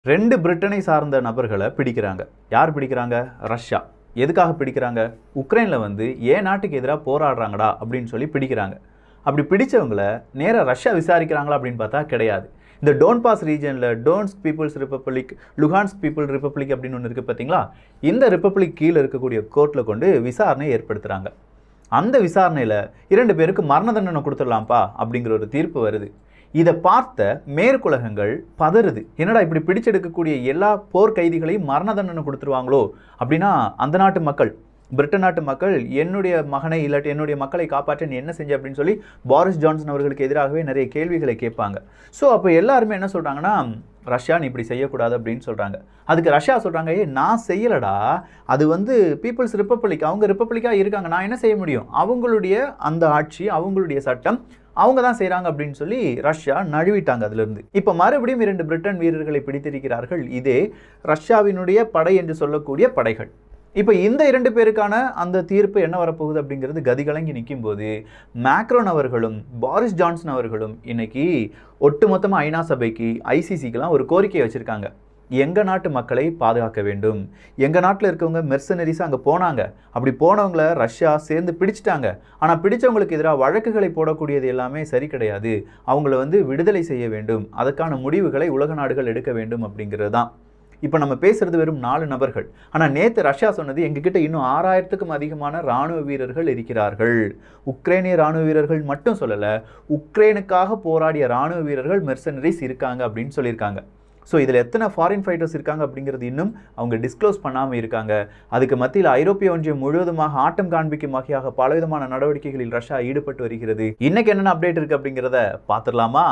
ரெண்டு பிரிட்டனை சார்ந்த நபர்களை பிடிக்கிறாங்க யார் பிடிக்கிறாங்க ரஷ்யா எதுக்காக பிடிக்கிறாங்க உக்ரைனில் வந்து ஏன் நாட்டுக்கு எதிராக போராடுறாங்கடா அப்படின்னு சொல்லி பிடிக்கிறாங்க அப்படி பிடிச்சவங்கள நேராக ரஷ்யா விசாரிக்கிறாங்களா அப்படின்னு பார்த்தா கிடையாது இந்த டோன்பாஸ் ரீஜனில் Donetsk People's Republic Luhansk People Republic அப்படின்னு ஒன்று இருக்குது பார்த்தீங்களா இந்த ரிப்பப்ளிக் கீழே இருக்கக்கூடிய கோர்ட்டில் கொண்டு விசாரணை ஏற்படுத்துகிறாங்க அந்த விசாரணையில் இரண்டு பேருக்கு மரண தண்டனை கொடுத்துடலாம்ப்பா அப்படிங்கிற ஒரு தீர்ப்பு வருது இதை பார்த்த மேற்குலகங்கள் பதறுது என்னடா இப்படி பிடிச்செடுக்கக்கூடிய எல்லா போர் கைதிகளையும் மரண தண்டனை கொடுத்துருவாங்களோ அப்படின்னா அந்த நாட்டு மக்கள் பிரிட்டன் நாட்டு மக்கள் என்னுடைய மகனை இல்லாட்டி என்னுடைய மக்களை காப்பாற்ற நீ என்ன செஞ்ச அப்படின்னு சொல்லி பாரிஸ் ஜான்சன் அவர்களுக்கு எதிராகவே நிறைய கேள்விகளை கேட்பாங்க ஸோ அப்போ எல்லாருமே என்ன சொல்கிறாங்கன்னா ரஷ்யா நீ இப்படி செய்யக்கூடாது அப்படின்னு சொல்கிறாங்க அதுக்கு ரஷ்யா சொல்கிறாங்க ஏ நான் செய்யலடா அது வந்து பீப்புள்ஸ் ரிப்பப்ளிக் அவங்க ரிப்பப்ளிக்காக இருக்காங்க நான் என்ன செய்ய முடியும் அவங்களுடைய அந்த ஆட்சி அவங்களுடைய சட்டம் அவங்க தான் செய்கிறாங்க அப்படின்னு சொல்லி ரஷ்யா நழுவிட்டாங்க அதிலிருந்து இப்போ மறுபடியும் இரண்டு பிரிட்டன் வீரர்களை பிடித்திருக்கிறார்கள் இதே ரஷ்யாவினுடைய படை என்று சொல்லக்கூடிய படைகள் இப்போ இந்த இரண்டு பேருக்கான அந்த தீர்ப்பு என்ன வரப்போகுது அப்படிங்கிறது கதிகலங்கி நிற்கும் போது மேக்ரோன் அவர்களும் பாரிஸ் ஜான்சன் அவர்களும் இன்னைக்கு ஒட்டுமொத்தமாக ஐநா சபைக்கு ஐசிசிக்கெலாம் ஒரு கோரிக்கையை வச்சுருக்காங்க எங்கள் நாட்டு மக்களை பாதுகாக்க வேண்டும் எங்கள் நாட்டில் இருக்கவங்க மெர்சனரிஸாக அங்கே போனாங்க அப்படி போனவங்கள ரஷ்யா சேர்ந்து பிடிச்சிட்டாங்க ஆனால் பிடிச்சவங்களுக்கு எதிராக வழக்குகளை போடக்கூடியது எல்லாமே சரி கிடையாது அவங்கள வந்து விடுதலை செய்ய வேண்டும் அதற்கான முடிவுகளை உலக நாடுகள் எடுக்க வேண்டும் அப்படிங்கிறது தான் இப்போ நம்ம பேசுறது வெறும் நாலு நபர்கள் ஆனால் நேற்று ரஷ்யா சொன்னது எங்ககிட்ட இன்னும் ஆறாயிரத்துக்கும் அதிகமான இராணுவ வீரர்கள் இருக்கிறார்கள் உக்ரைனிய இராணுவ வீரர்கள் மட்டும் சொல்லலை உக்ரைனுக்காக போராடிய இராணுவ வீரர்கள் மெர்சனரிஸ் இருக்காங்க அப்படின்னு சொல்லியிருக்காங்க ஸோ இதில் எத்தனை ஃபாரின் ஃபைட்டர்ஸ் இருக்காங்க அப்படிங்கிறது இன்னும் அவங்க டிஸ்க்ளோஸ் பண்ணாமல் இருக்காங்க அதுக்கு மத்தியில் ஐரோப்பிய ஒன்றியம் முழுவதுமாக ஆட்டம் காண்பிக்கும் வகையாக பலவிதமான நடவடிக்கைகளில் ரஷ்யா ஈடுபட்டு வருகிறது இன்னைக்கு என்னென்ன அப்டேட் இருக்குது அப்படிங்கிறத பார்த்துடலாமா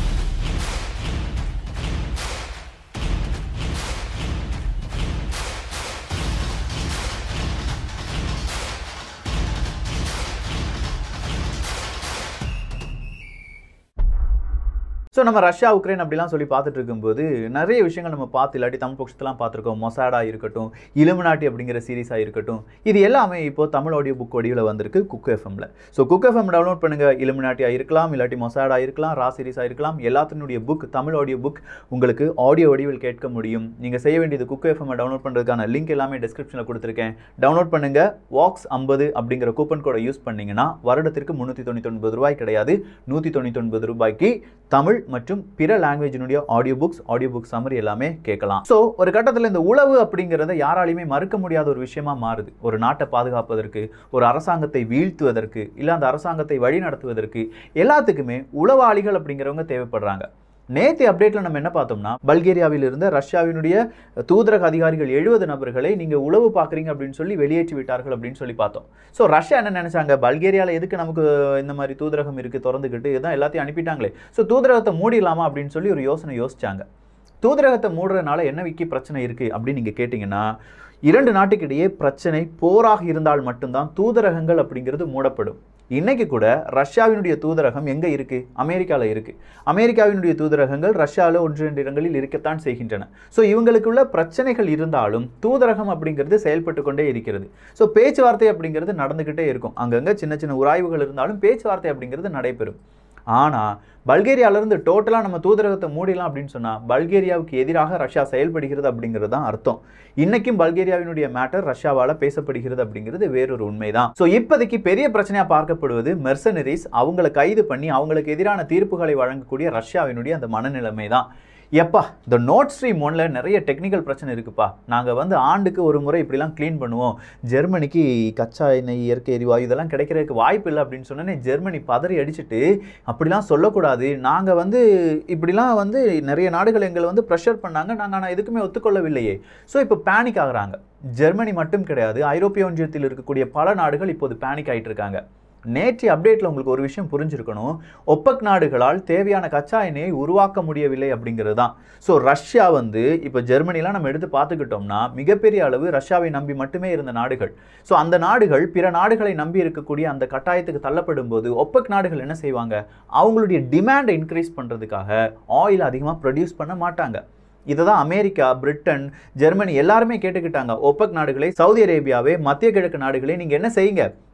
ஸோ நம்ம ரஷ்யா உக்ரைன் அப்படிலாம் சொல்லி பார்த்துட்டு இருக்கும்போது நிறைய விஷயங்கள் நம்ம பார்த்து இல்லாட்டி தமிழ் பட்சத்தெலாம் பார்த்துருக்கோம் மொசாடா இருக்கட்டும் இலுமினாட்டி அப்படிங்கிற சீரிஸாக இருக்கட்டும் இது எல்லாமே இப்போ தமிழ் ஆடியோ புக் வடிவில் வந்திருக்கு குக் எஃப்எம்ல ஸோ குக் எஃப்எம் டவுன்லோட் பண்ணுங்கள் இலுமினாட்டியாக இருக்கலாம் இல்லாட்டி மொசாடா இருக்கலாம் ரா சீரிஸாக இருக்கலாம் எல்லாத்தினுடைய புக் தமிழ் ஆடியோ புக் உங்களுக்கு ஆடியோ வடிவில் கேட்க முடியும் நீங்கள் செய்ய வேண்டியது குக் எஃப்எம் டவுன்லோட் பண்ணுறதுக்கான லிங்க் எல்லாமே டிஸ்கிரிப்ஷனில் கொடுத்துருக்கேன் டவுன்லோட் பண்ணுங்கள் வாக்ஸ் ஐம்பது அப்படிங்கிற கூப்பன் கோடை யூஸ் பண்ணிங்கன்னா வருடத்திற்கு முந்நூற்றி தொண்ணூற்றி ஒன்பது ரூபாய் கிடையாது நூற்றி தொண்ணூற்றி ஒன்பது ரூபாய்க்கு தமிழ் மற்றும் பிற லாங்குவேஜினுடைய audio books audio book summary எல்லாமே கேட்கலாம் ஸோ ஒரு கட்டத்தில் இந்த உளவு அப்படிங்கிறத யாராலையுமே மறுக்க முடியாத ஒரு விஷயமா மாறுது ஒரு நாட்டை பாதுகாப்பதற்கு ஒரு அரசாங்கத்தை வீழ்த்துவதற்கு இல்லை அந்த அரசாங்கத்தை வழி நடத்துவதற்கு எல்லாத்துக்குமே உளவாளிகள் அப்படிங்கிறவங்க தேவைப்படுறாங்க நேற்று அப்டேட்டில் நம்ம என்ன பார்த்தோம்னா பல்கேரியாவில் இருந்த ரஷ்யாவினுடைய தூதரக அதிகாரிகள் எழுபது நபர்களை நீங்கள் உளவு பார்க்குறீங்க அப்படின்னு சொல்லி வெளியேற்றி விட்டார்கள் அப்படின்னு சொல்லி பார்த்தோம் ஸோ ரஷ்யா என்ன நினச்சாங்க பல்கேரியாவில் எதுக்கு நமக்கு இந்த மாதிரி தூதரகம் இருக்குது திறந்துக்கிட்டு இதான் எல்லாத்தையும் அனுப்பிட்டாங்களே ஸோ தூதரகத்தை மூடிடலாமா அப்படின்னு சொல்லி ஒரு யோசனை யோசிச்சாங்க தூதரகத்தை மூடுறதுனால என்ன விக்கி பிரச்சனை இருக்குது அப்படின்னு நீங்கள் கேட்டிங்கன்னா இரண்டு நாட்டுக்கிடையே பிரச்சனை போராக இருந்தால் மட்டும்தான் தூதரகங்கள் அப்படிங்கிறது மூடப்படும் இன்னைக்கு கூட ரஷ்யாவினுடைய தூதரகம் எங்கே இருக்குது அமெரிக்காவில் இருக்குது அமெரிக்காவினுடைய தூதரகங்கள் ரஷ்யாவில் ஒன்று ரெண்டு இடங்களில் இருக்கத்தான் செய்கின்றன ஸோ இவங்களுக்குள்ள பிரச்சனைகள் இருந்தாலும் தூதரகம் அப்படிங்கிறது செயல்பட்டு கொண்டே இருக்கிறது ஸோ பேச்சுவார்த்தை அப்படிங்கிறது நடந்துக்கிட்டே இருக்கும் அங்கங்கே சின்ன சின்ன உராய்வுகள் இருந்தாலும் பேச்சுவார்த்தை அப்படிங்கிறது நடைபெறும் ஆனால் பல்கேரியாவிலேருந்து டோட்டலாக நம்ம தூதரகத்தை மூடிடலாம் அப்படின்னு சொன்னால் பல்கேரியாவுக்கு எதிராக ரஷ்யா செயல்படுகிறது அப்படிங்கிறது தான் அர்த்தம் இன்னைக்கும் பல்கேரியாவினுடைய மேட்டர் ரஷ்யாவால் பேசப்படுகிறது அப்படிங்கிறது வேறொரு உண்மைதான் ஸோ இப்போதைக்கு பெரிய பிரச்சனையாக பார்க்கப்படுவது மெர்சனரிஸ் அவங்களை கைது பண்ணி அவங்களுக்கு எதிரான தீர்ப்புகளை வழங்கக்கூடிய ரஷ்யாவினுடைய அந்த மனநிலைமை தான் எப்பா இந்த நோட் ஸ்ட்ரீம் ஒன்றில் நிறைய டெக்னிக்கல் பிரச்சனை இருக்குப்பா நாங்கள் வந்து ஆண்டுக்கு ஒரு முறை இப்படிலாம் க்ளீன் பண்ணுவோம் ஜெர்மனிக்கு கச்சா எண்ணெய் இயற்கை எரிவாயு இதெல்லாம் கிடைக்கிறதுக்கு வாய்ப்பு இல்லை அப்படின்னு சொன்னோன்னே ஜெர்மனி பதறி அடிச்சுட்டு அப்படிலாம் சொல்லக்கூடாது நாங்கள் வந்து இப்படிலாம் வந்து நிறைய நாடுகள் எங்களை வந்து ப்ரெஷர் பண்ணாங்க நாங்கள் ஆனால் எதுக்குமே ஒத்துக்கொள்ளவில்லையே ஸோ இப்போ பேனிக் ஆகுறாங்க ஜெர்மனி மட்டும் கிடையாது ஐரோப்பிய ஒன்றியத்தில் இருக்கக்கூடிய பல நாடுகள் இப்போது பேனிக் ஆகிட்டு இருக்காங்க நேற்று அப்டேட்டில் உங்களுக்கு ஒரு விஷயம் புரிஞ்சிருக்கணும் ஒப்பக் நாடுகளால் தேவையான கச்சா எண்ணெயை உருவாக்க முடியவில்லை அப்படிங்கிறது தான் ஸோ ரஷ்யா வந்து இப்போ ஜெர்மனிலாம் நம்ம எடுத்து பார்த்துக்கிட்டோம்னா மிகப்பெரிய அளவு ரஷ்யாவை நம்பி மட்டுமே இருந்த நாடுகள் ஸோ அந்த நாடுகள் பிற நாடுகளை நம்பி இருக்கக்கூடிய அந்த கட்டாயத்துக்கு தள்ளப்படும் போது ஒப்பக் நாடுகள் என்ன செய்வாங்க அவங்களுடைய டிமாண்டை இன்க்ரீஸ் பண்ணுறதுக்காக ஆயில் அதிகமாக ப்ரொடியூஸ் பண்ண மாட்டாங்க இதை தான் அமெரிக்கா பிரிட்டன் ஜெர்மனி எல்லாருமே கேட்டுக்கிட்டாங்க ஒப்பக் நாடுகளை சவுதி அரேபியாவே மத்திய கிழக்கு நாடுகளே நீங்கள் என்ன செய்யுங்க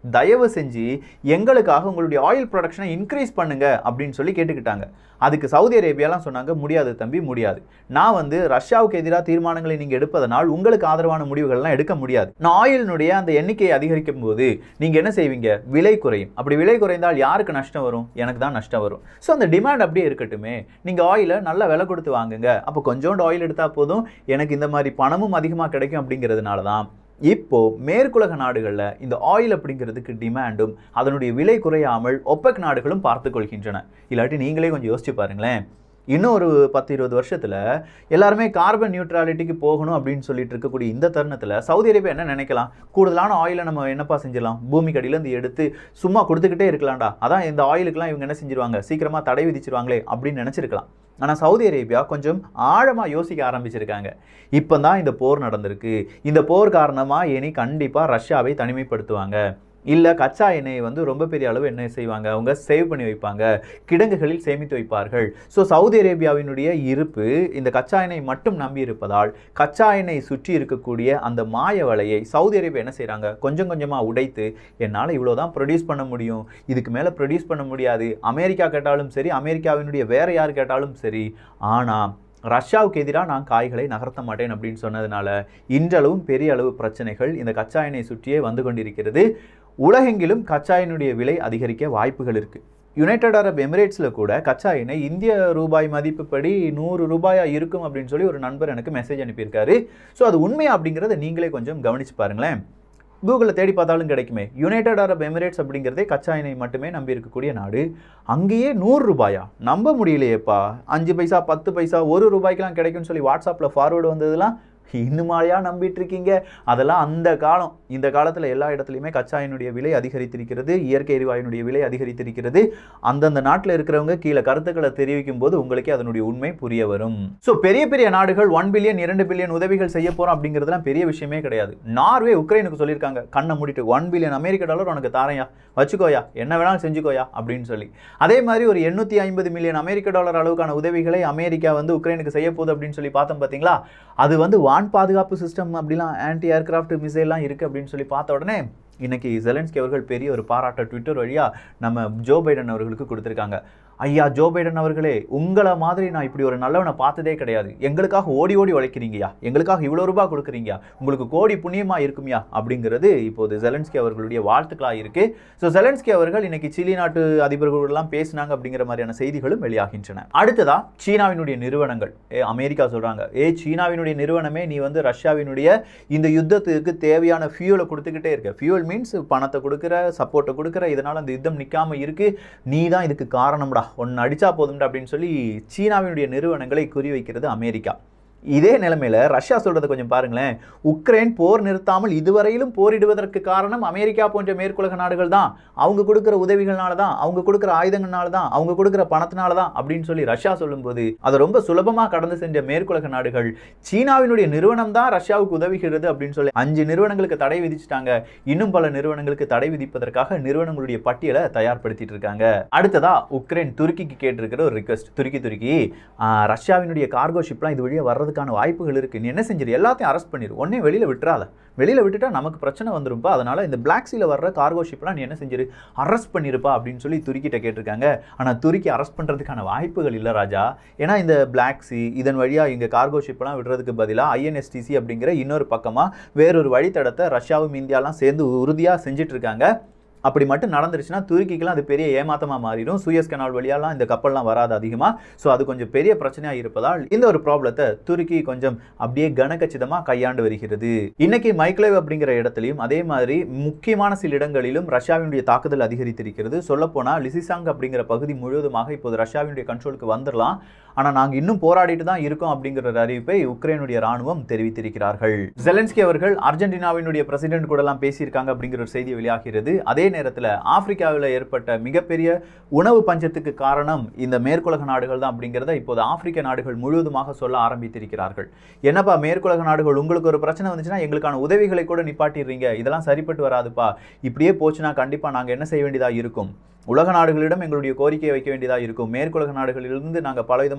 தயவு செஞ்சு எங்களுக்காக உங்களுடைய ஆயில் ப்ரொடக்ஷனை இன்க்ரீஸ் பண்ணுங்க அப்படின்னு சொல்லி கேட்டுக்கிட்டாங்க அதுக்கு சவுதி அரேபியாலாம் சொன்னாங்க முடியாது தம்பி முடியாது நான் வந்து ரஷ்யாவுக்கு எதிராக தீர்மானங்களை நீங்கள் எடுப்பதனால் உங்களுக்கு ஆதரவான முடிவுகள்லாம் எடுக்க முடியாது நான் ஆயிலினுடைய அந்த எண்ணிக்கையை அதிகரிக்கும் போது நீங்கள் என்ன செய்வீங்க விலை குறையும் அப்படி விலை குறைந்தால் யாருக்கு நஷ்டம் வரும் எனக்கு தான் நஷ்டம் வரும் ஸோ அந்த டிமாண்ட் அப்படியே இருக்கட்டுமே நீங்கள் ஆயிலை நல்ல விலை கொடுத்து வாங்குங்க அப்போ கொஞ்சோண்டு ஆயில் எடுத்தால் போதும் எனக்கு இந்த மாதிரி பணமும் அதிகமாக கிடைக்கும் அப்படிங்கிறதுனால தான் இப்போ மேற்குலக நாடுகளில் இந்த ஆயில் அப்படிங்கிறதுக்கு டிமாண்டும் அதனுடைய விலை குறையாமல் ஒப்பெக் நாடுகளும் பார்த்து கொள்கின்றன இல்லாட்டி நீங்களே கொஞ்சம் யோசிச்சு பாருங்களேன் இன்னும் ஒரு பத்து இருபது வருஷத்தில் எல்லாருமே கார்பன் நியூட்ரலிட்டிக்கு போகணும் அப்படின்னு சொல்லிட்டு இருக்கக்கூடிய இந்த தருணத்தில் சவுதி அரேபியா என்ன நினைக்கலாம் கூடுதலான ஆயிலை நம்ம என்னப்பா செஞ்சிடலாம் பூமிக்கு அடியிலேருந்து எடுத்து சும்மா கொடுத்துக்கிட்டே இருக்கலாம்டா அதான் இந்த ஆயிலுக்கெல்லாம் இவங்க என்ன செஞ்சிருவாங்க சீக்கிரமாக தடை விதிச்சிருவாங்களே அப்படின்னு நினச்சிருக்கலாம் ஆனால் சவுதி அரேபியா கொஞ்சம் ஆழமாக யோசிக்க ஆரம்பிச்சிருக்காங்க இப்போ தான் இந்த போர் நடந்திருக்கு இந்த போர் காரணமாக இனி கண்டிப்பாக ரஷ்யாவை தனிமைப்படுத்துவாங்க இல்லை கச்சா எண்ணெயை வந்து ரொம்ப பெரிய அளவு என்ன செய்வாங்க அவங்க சேவ் பண்ணி வைப்பாங்க கிடங்குகளில் சேமித்து வைப்பார்கள் ஸோ சவுதி அரேபியாவினுடைய இருப்பு இந்த கச்சா எண்ணெய் மட்டும் நம்பி இருப்பதால் கச்சா எண்ணெய் சுற்றி இருக்கக்கூடிய அந்த மாய வலையை சவுதி அரேபியா என்ன செய்கிறாங்க கொஞ்சம் கொஞ்சமாக உடைத்து என்னால் இவ்வளோ தான் ப்ரொடியூஸ் பண்ண முடியும் இதுக்கு மேலே ப்ரொடியூஸ் பண்ண முடியாது அமெரிக்கா கேட்டாலும் சரி அமெரிக்காவினுடைய வேற யார் கேட்டாலும் சரி ஆனால் ரஷ்யாவுக்கு எதிராக நான் காய்களை நகர்த்த மாட்டேன் அப்படின்னு சொன்னதுனால இன்றளவும் பெரிய அளவு பிரச்சனைகள் இந்த கச்சா எண்ணெய் சுற்றியே வந்து கொண்டிருக்கிறது உலகெங்கிலும் கச்சா எண்ணெயுடைய விலை அதிகரிக்க வாய்ப்புகள் இருக்கு யுனைடெட் அரப் எமிரேட்ஸில் கூட கச்சா எண்ணெய் இந்திய ரூபாய் மதிப்புப்படி நூறு ரூபாயா இருக்கும் அப்படின்னு சொல்லி ஒரு நண்பர் எனக்கு மெசேஜ் அனுப்பியிருக்காரு ஸோ அது உண்மையா அப்படிங்கிறத நீங்களே கொஞ்சம் கவனிச்சு பாருங்களேன் கூகுளில் தேடி பார்த்தாலும் கிடைக்குமே யுனைடெட் அரப் எமிரேட்ஸ் அப்படிங்கிறதே கச்சா எண்ணெய் மட்டுமே நம்பி இருக்கக்கூடிய நாடு அங்கேயே நூறு ரூபாயா நம்ப முடியலையேப்பா அஞ்சு பைசா பத்து பைசா ஒரு ரூபாய்க்கெல்லாம் கிடைக்கும்னு சொல்லி வாட்ஸ்அப்பில் ஃபார்வேர்டு வந்ததெல்லாம் இன்னுமாயா நம்பிட்டு இருக்கீங்க அதெல்லாம் அந்த காலம் இந்த காலத்தில் எல்லா இடத்துலையுமே கச்சா எண்ணுடைய விலை அதிகரித்திருக்கிறது இயற்கை எரிவாயுனுடைய விலை அதிகரித்திருக்கிறது அந்தந்த நாட்டில் இருக்கிறவங்க கீழே கருத்துக்களை தெரிவிக்கும் போது உங்களுக்கே அதனுடைய உண்மை புரிய வரும் ஸோ பெரிய பெரிய நாடுகள் ஒன் பில்லியன் இரண்டு பில்லியன் உதவிகள் செய்ய போகிறோம் அப்படிங்கிறதுலாம் பெரிய விஷயமே கிடையாது நார்வே உக்ரைனுக்கு சொல்லியிருக்காங்க கண்ணை மூடிட்டு ஒன் பில்லியன் அமெரிக்க டாலர் உனக்கு தாரையா வச்சுக்கோயா என்ன வேணாலும் செஞ்சுக்கோயா அப்படின்னு சொல்லி அதே மாதிரி ஒரு எண்ணூற்றி ஐம்பது மில்லியன் அமெரிக்க டாலர் அளவுக்கான உதவிகளை அமெரிக்கா வந்து உக்ரைனுக்கு செய்ய போகுது அப்படின்னு சொல்லி பார்த்தோம் பார்த்தீங்களா அது வந்து வான் பாதுகாப்பு சிஸ்டம் அப்படிலாம் ஆன்டி ஏர்கிராஃப்ட் மிசைல்லாம் இருக்குது அப்படின்னு சொல்லி பார்த்த உடனே இன்னைக்கு ஜெலன்ஸ்கி அவர்கள் பெரிய ஒரு பாராட்ட ட்விட்டர் வழியாக நம்ம ஜோ பைடன் அவர்களுக்கு கொடுத்துருக்காங்க ஐயா ஜோ பைடன் அவர்களே உங்களை மாதிரி நான் இப்படி ஒரு நல்லவனை பார்த்ததே கிடையாது எங்களுக்காக ஓடி ஓடி உழைக்கிறீங்கயா எங்களுக்காக இவ்வளோ ரூபாய் கொடுக்குறீங்க உங்களுக்கு கோடி புண்ணியமா இருக்குமியா அப்படிங்கிறது இப்போது ஜெலன்ஸ்கி அவர்களுடைய வாழ்த்துக்களாக இருக்கு ஸோ ஜெலன்ஸ்கி அவர்கள் இன்னைக்கு சிலி நாட்டு அதிபர்களெல்லாம் பேசினாங்க அப்படிங்கிற மாதிரியான செய்திகளும் வெளியாகின்றன அடுத்ததா சீனாவினுடைய நிறுவனங்கள் ஏ அமெரிக்கா சொல்றாங்க ஏ சீனாவினுடைய நிறுவனமே நீ வந்து ரஷ்யாவினுடைய இந்த யுத்தத்துக்கு தேவையான ஃபியூலை கொடுத்துக்கிட்டே இருக்க ஃபியூல் மீன்ஸ் பணத்தை கொடுக்குற சப்போர்ட்டை கொடுக்குற இதனால அந்த யுத்தம் நிற்காம இருக்கு நீ தான் இதுக்கு காரணம்டா ஒன்று அடிச்சா போதும்டா அப்படின்னு சொல்லி சீனாவினுடைய நிறுவனங்களை குறிவைக்கிறது அமெரிக்கா இதே நிலைமையில ரஷ்யா சொல்றதை கொஞ்சம் பாருங்களேன் உக்ரைன் போர் நிறுத்தாமல் இதுவரையிலும் போரிடுவதற்கு காரணம் அமெரிக்கா போன்ற மேற்குலக நாடுகள் தான் அவங்க கொடுக்குற உதவிகள்னால தான் அவங்க கொடுக்குற ஆயுதங்கள்னால தான் அவங்க கொடுக்குற பணத்தினால தான் அப்படின்னு சொல்லி ரஷ்யா சொல்லும்போது அதை ரொம்ப சுலபமாக கடந்து சென்ற மேற்குலக நாடுகள் சீனாவினுடைய நிறுவனம் தான் ரஷ்யாவுக்கு உதவுகிறது அப்படின்னு சொல்லி அஞ்சு நிறுவனங்களுக்கு தடை விதிச்சிட்டாங்க இன்னும் பல நிறுவனங்களுக்கு தடை விதிப்பதற்காக நிறுவனங்களுடைய பட்டியலை தயார்படுத்திட்டு இருக்காங்க அடுத்ததா உக்ரைன் துருக்கிக்கு கேட்டிருக்கிற ஒரு ரிக்வெஸ்ட் துருக்கி துருக்கி ஆஹ், ரஷ்யாவினுடைய கார்கோ ஷிப்லாம் இது வழியாக வர்றதுக்கான வாய்ப்புகள் இருக்கு நீ என்ன செஞ்சிரு எல்லாத்தையும் அரெஸ்ட் பண்ணிரு உடனே வெளியில விட்டுறாத வெளியில விட்டுட்டா நமக்கு பிரச்சனை வந்துருப்பா அதனால இந்த பிளாக் சீல வர்ற கார்கோ ஷிப்லாம் நீ என்ன செஞ்சிரு அரெஸ்ட் பண்ணிருப்பா அப்படின்னு சொல்லி துருக்கிட்ட கேட்டிருக்காங்க ஆனா துருக்கி அரெஸ்ட் பண்றதுக்கான வாய்ப்புகள் இல்லை ராஜா ஏன்னா இந்த பிளாக் சி இதன் வழியா இங்க கார்கோ ஷிப்லாம் விடுறதுக்கு பதிலாக ஐஎன்எஸ்டிசி அப்படிங்கிற இன்னொரு பக்கமா வேறொரு வழித்தடத்தை ரஷ்யாவும் இந்தியாலாம் சேர்ந்து உறுதியா செஞ்சுட்டு இருக்காங்க அப்படி மட்டும் நடந்துருச்சுன்னா துருக்கிக்கெல்லாம் அது பெரிய ஏமாத்தமாக மாறிடும் சூயஸ் கனால் வழியாலாம் இந்த கப்பல்லாம் வராது அதிகமாக ஸோ அது கொஞ்சம் பெரிய பிரச்சனையாக இருப்பதால் இந்த ஒரு ப்ராப்ளத்தை துருக்கி கொஞ்சம் அப்படியே கனகச்சிதமாக கையாண்டு வருகிறது இன்னைக்கு மைக்லேவ் அப்படிங்கிற இடத்துலையும் அதே மாதிரி முக்கியமான சில இடங்களிலும் ரஷ்யாவினுடைய தாக்குதல் அதிகரித்திருக்கிறது சொல்லப்போனால் லிசிசாங் அப்படிங்கிற பகுதி முழுவதுமாக இப்போது ரஷ்யாவினுடைய கண்ட்ரோலுக்கு வந்துடலாம் ஆனால் நாங்கள் இன்னும் போராடிட்டு தான் இருக்கோம் அப்படிங்கிற ஒரு அறிவிப்பை உக்ரைனுடைய ராணுவம் தெரிவித்திருக்கிறார்கள் ஜெலன்ஸ்கி அவர்கள் அர்ஜென்டினாவினுடைய பிரசிடென்ட் கூட எல்லாம் பேசியிருக்காங்க அப்படிங்கிற ஒரு செய்தி வெளியாகிறது அதே நேரத்தில் ஆப்பிரிக்காவில் ஏற்பட்ட மிகப்பெரிய உணவு பஞ்சத்துக்கு காரணம் இந்த மேற்குலக நாடுகள் தான் அப்படிங்கிறத இப்போது ஆப்பிரிக்க நாடுகள் முழுவதுமாக சொல்ல ஆரம்பித்திருக்கிறார்கள் என்னப்பா மேற்குலக நாடுகள் உங்களுக்கு ஒரு பிரச்சனை வந்துச்சுன்னா எங்களுக்கான உதவிகளை கூட நிப்பாட்டிடுறீங்க இதெல்லாம் சரிப்பட்டு வராதுப்பா இப்படியே போச்சுன்னா கண்டிப்பாக நாங்கள் என்ன செய்ய வேண்டியதாக இருக்கும் உலக நாடுகளிடம் எங்களுடைய கோரிக்கையை வைக்க வேண்டியதாக இருக்கும் மேற்குலக நாடுகளிலிருந்து நாங்கள் பலவிதமான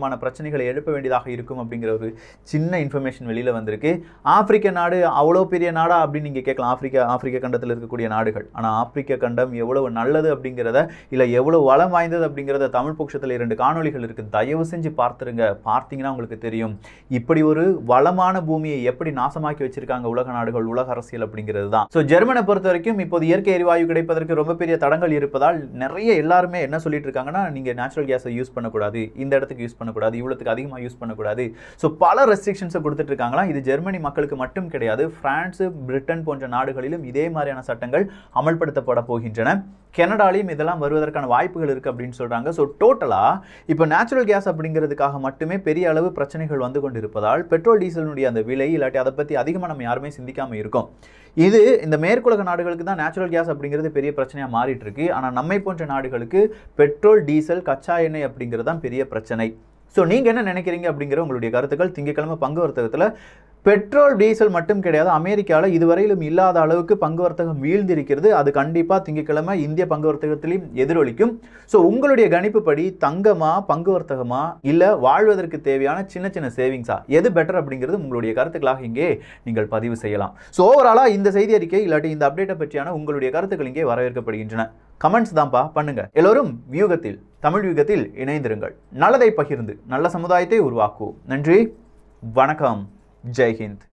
விதமான பிரச்சனைகளை எழுப்ப வேண்டியதாக இருக்கும் அப்படிங்கிற ஒரு சின்ன இன்ஃபர்மேஷன் வெளியில் வந்திருக்கு ஆப்பிரிக்க நாடு அவ்வளோ பெரிய நாடா அப்படின்னு நீங்கள் கேட்கலாம் ஆப்பிரிக்கா ஆப்பிரிக்க கண்டத்தில் இருக்கக்கூடிய நாடுகள் ஆனால் ஆப்பிரிக்க கண்டம் எவ்வளவு நல்லது அப்படிங்கிறத இல்லை எவ்வளவு வளம் வாய்ந்தது அப்படிங்கிறத தமிழ் பட்சத்தில் இரண்டு காணொளிகள் இருக்குது தயவு செஞ்சு பார்த்துருங்க பார்த்தீங்கன்னா உங்களுக்கு தெரியும் இப்படி ஒரு வளமான பூமியை எப்படி நாசமாக்கி வச்சிருக்காங்க உலக நாடுகள் உலக அரசியல் அப்படிங்கிறது தான் ஸோ ஜெர்மனை பொறுத்த வரைக்கும் இப்போது இயற்கை எரிவாயு கிடைப்பதற்கு ரொம்ப பெரிய தடங்கள் இருப்பதால் நிறைய எல்லாருமே என்ன சொல்லிட்டு இருக்காங்கன்னா நீங்கள் நேச்சுரல் கேஸை யூஸ் பண்ணக்கூடாது இந்த இடத்துக்கு யூஸ் பண்ணக்கூடாது இவ்வளோத்துக்கு அதிகமாக யூஸ் பண்ணக்கூடாது ஸோ பல ரெஸ்ட்ரிக்ஷன்ஸை கொடுத்துட்டு இருக்காங்களாம் இது ஜெர்மனி மக்களுக்கு மட்டும் கிடையாது பிரான்ஸ் பிரிட்டன் போன்ற நாடுகளிலும் இதே மாதிரியான சட்டங்கள் அமல்படுத்தப்பட போகின்றன கனடாலையும் இதெல்லாம் வருவதற்கான வாய்ப்புகள் இருக்குது அப்படின்னு சொல்கிறாங்க ஸோ டோட்டலாக இப்போ நேச்சுரல் கேஸ் அப்படிங்கிறதுக்காக மட்டுமே பெரிய அளவு பிரச்சனைகள் வந்து கொண்டு இருப்பதால் பெட்ரோல் டீசலினுடைய அந்த விலை இல்லாட்டி அதை பற்றி அதிகமாக நம்ம யாருமே சிந்திக்காமல் இருக்கோம் இது இந்த மேற்குலக நாடுகளுக்கு தான் நேச்சுரல் கேஸ் அப்படிங்கிறது பெரிய பிரச்சனையாக மாறிட்டு இருக்கு ஆனால் நம்மை போன்ற நாடுகளுக்கு பெட்ரோல் டீசல் கச்சா எண்ணெய் அப்படிங்கிறது தான் பெரிய பிரச்சனை ஸோ நீங்கள் என்ன நினைக்கிறீங்க அப்படிங்கிற உங்களுடைய கருத்துக்கள் திங்கட்கிழமை பங்கு வர்த்தகத்தில் பெட்ரோல் டீசல் மட்டும் கிடையாது அமெரிக்காவில் இதுவரையிலும் இல்லாத அளவுக்கு பங்கு வர்த்தகம் வீழ்ந்திருக்கிறது அது கண்டிப்பாக திங்கட்கிழமை இந்திய பங்கு வர்த்தகத்திலையும் எதிரொலிக்கும் ஸோ உங்களுடைய கணிப்புப்படி தங்கமா பங்கு வர்த்தகமா இல்லை வாழ்வதற்கு தேவையான சின்ன சின்ன சேவிங்ஸா எது பெட்டர் அப்படிங்கிறது உங்களுடைய கருத்துக்களாக இங்கே நீங்கள் பதிவு செய்யலாம் ஸோ ஓவராலாக இந்த செய்தி அறிக்கை இல்லாட்டி இந்த அப்டேட்டை பற்றியான உங்களுடைய கருத்துக்கள் இங்கே வரவேற்கப்படுகின்றன கமெண்ட்ஸ் தான்ப்பா பண்ணுங்க எல்லோரும் வியூகத்தில் தமிழ் வியூகத்தில் இணைந்திருங்கள் நல்லதை பகிர்ந்து நல்ல சமுதாயத்தை உருவாக்குவோம் நன்றி வணக்கம் ஜெய் ஹிந்த்